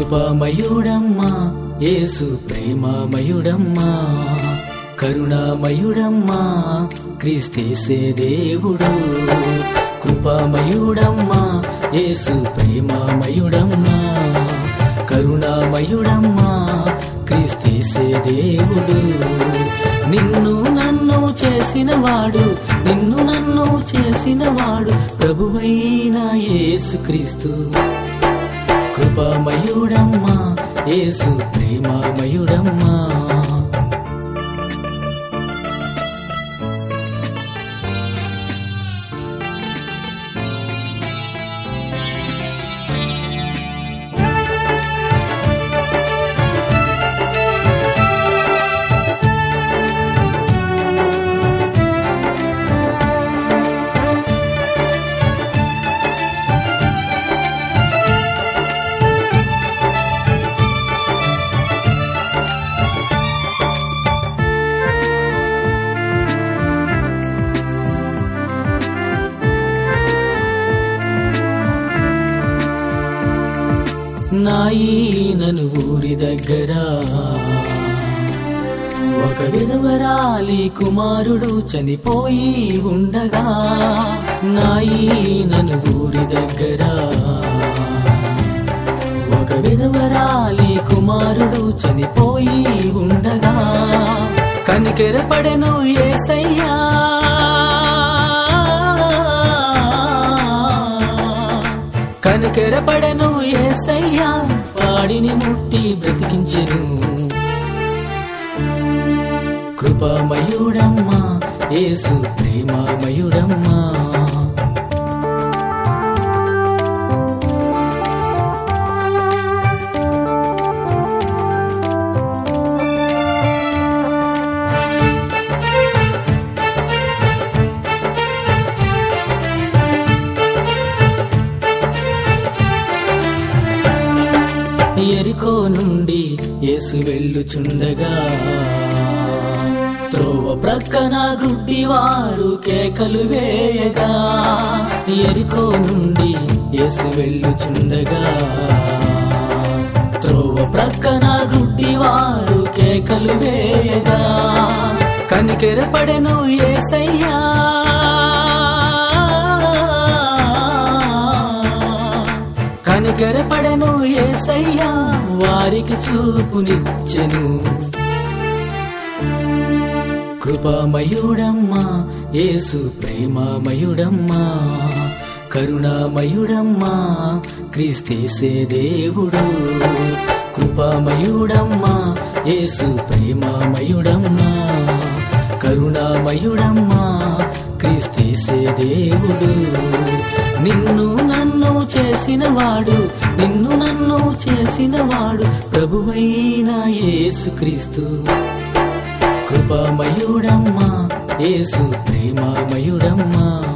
కృపామయుడమ్మా యేసు ప్రేమామయుడమ్మా కరుణామయుడమ్మా క్రీస్తేసే దేవుడు కృపామయుడమ్మా యేసు ప్రేమామయుడమ్మా కరుణామయుడమ్మా క్రీస్తేసే దేవుడు నిన్ను నన్ను చేసినవాడు నిన్ను నన్ను చేసినవాడు ప్రభువైన యేసుక్రీస్తు కృపామయుడమ్మా యేసు ప్రేమామయుడమ్మా నాయీనను ఊరి దగ్గర ఒక విధవరాలి కుమారుడు చనిపోయి ఉండగా నాయీనను ఊరి దగ్గర ఒక విధవరాలి కుమారుడు చనిపోయి ఉండగా కనికెరపడెను ఏసయ్యా కనికెరపడెను ఏసయ్యా వాడిని ముట్టి బ్రతికించెను కృపామయుడమ్మా యేసు ప్రేమామయుడమ్మా ఎరికో నుండి యేసు వెళ్ళుచుండగా త్రోవ ప్రక్కన గుడ్డివారు కేకలు వేయగా ఎరికో నుండి యేసు వెళ్ళుచుండగా త్రోవ ప్రక్కన గుడ్డివారు కేకలు వేయగా కనికెరపడెను ఏసయ్యా కనికరపడను ఏసయ్యా వారికి చూపునిచ్చెను కృపామయుడమ్మా యేసు ప్రేమామయుడమ్మా కరుణామయుడమ్మా క్రీస్తేసే దేవుడు కృపామయుడమ్మా యేసు ప్రేమామయుడమ్మా కరుణామయుడమ్మా క్రీస్తేసే దేవుడు నిన్ను నన్ను చేసినవాడు నిన్ను నన్ను చేసినవాడు ప్రభువైన యేసుక్రీస్తు కృపామయుడమ్మా యేసు ప్రేమామయుడమ్మా